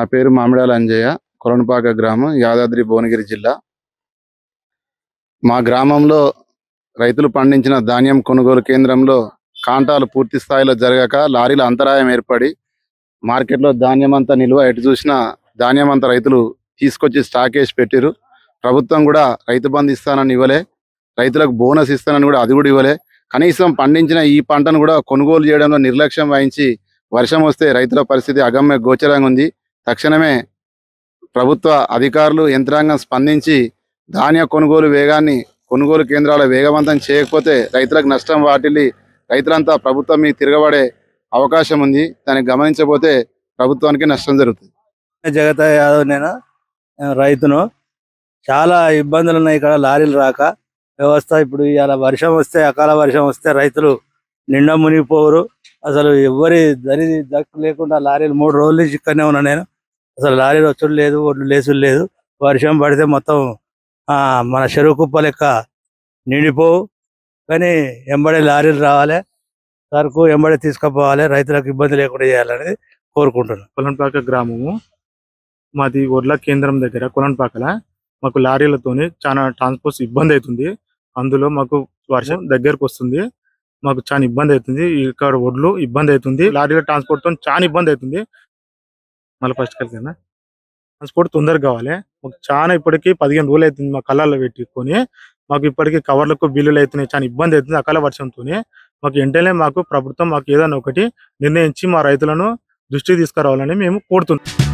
నా పేరు మామిడాల అంజయ్య కొరణపాక గ్రామం యాదాద్రి భువనగిరి జిల్లా మా గ్రామంలో రైతులు పండించిన ధాన్యం కొనుగోలు కేంద్రంలో కాంటాలు పూర్తి స్థాయిలో జరగక లారీల అంతరాయం ఏర్పడి మార్కెట్లో ధాన్యం అంతా నిల్వ ఎటు చూసినా ధాన్యం అంతా రైతులు తీసుకొచ్చి స్టాక్ వేసి పెట్టిరు ప్రభుత్వం కూడా రైతు బంధు ఇస్తానని ఇవ్వలే రైతులకు బోనస్ ఇస్తానని కూడా అది కూడా ఇవ్వలే కనీసం పండించిన ఈ పంటను కూడా కొనుగోలు చేయడంలో నిర్లక్ష్యం వహించి వర్షం వస్తే రైతుల పరిస్థితి అగమ్య గోచరంగా ఉంది తక్షణమే ప్రభుత్వ అధికారులు యంత్రాంగం స్పందించి ధాన్య కొనుగోలు వేగాన్ని కొనుగోలు కేంద్రాల వేగవంతం చేయకపోతే రైతులకు నష్టం వాటిల్లి రైతులంతా ప్రభుత్వం మీద తిరగబడే అవకాశం ఉంది దాన్ని గమనించకపోతే ప్రభుత్వానికి నష్టం జరుగుతుంది జగత యాదవ్ నేను నేను రైతును చాలా ఇబ్బందులు ఉన్నాయి ఇక్కడ లారీలు రాక వ్యవస్థ ఇప్పుడు ఇలా వర్షం వస్తే అకాల వర్షం వస్తే రైతులు నిండా మునిగిపోరు అసలు ఎవరి దరి దక్కు లేకుండా లారీలు మూడు రోజుల నుంచి ఇక్కడనే ఉన్నా నేను అసలు లారీలు వచ్చుడు లేదు ఒడ్లు లేసుడు లేదు వర్షం పడితే మొత్తం ఆ మన చెరువు కుప్ప లెక్క నిండిపోవు కానీ ఎంబడే లారీలు రావాలి సరుకు ఎంబడే తీసుకుపోవాలి రైతులకు ఇబ్బంది లేకుండా చేయాలనేది కోరుకుంటున్నాను కొలంపాక గ్రామము మాది ఒడ్ల కేంద్రం దగ్గర కొలంపాకల మాకు లారీలతోని చాలా ట్రాన్స్పోర్ట్ ఇబ్బంది అవుతుంది అందులో మాకు వర్షం దగ్గరకు వస్తుంది మాకు చాలా ఇబ్బంది అవుతుంది ఇక్కడ ఒడ్లు ఇబ్బంది అవుతుంది లారీల ట్రాన్స్పోర్ట్ తో చాలా ఇబ్బంది అవుతుంది మళ్ళీ ఫస్ట్ కలిసి ట్రాన్స్పోర్ట్ తొందరగా కావాలి మాకు చాలా ఇప్పటికీ పదిహేను రోజులు అవుతుంది మా కళ్ళల్లో పెట్టుకొని మాకు ఇప్పటికీ కవర్లకు బిల్లులు అవుతున్నాయి చాలా ఇబ్బంది అవుతుంది అకాల వర్షంతోనే మాకు వెంటనే మాకు ప్రభుత్వం మాకు ఏదైనా ఒకటి నిర్ణయించి మా రైతులను దృష్టికి తీసుకురావాలని మేము కోరుతున్నాం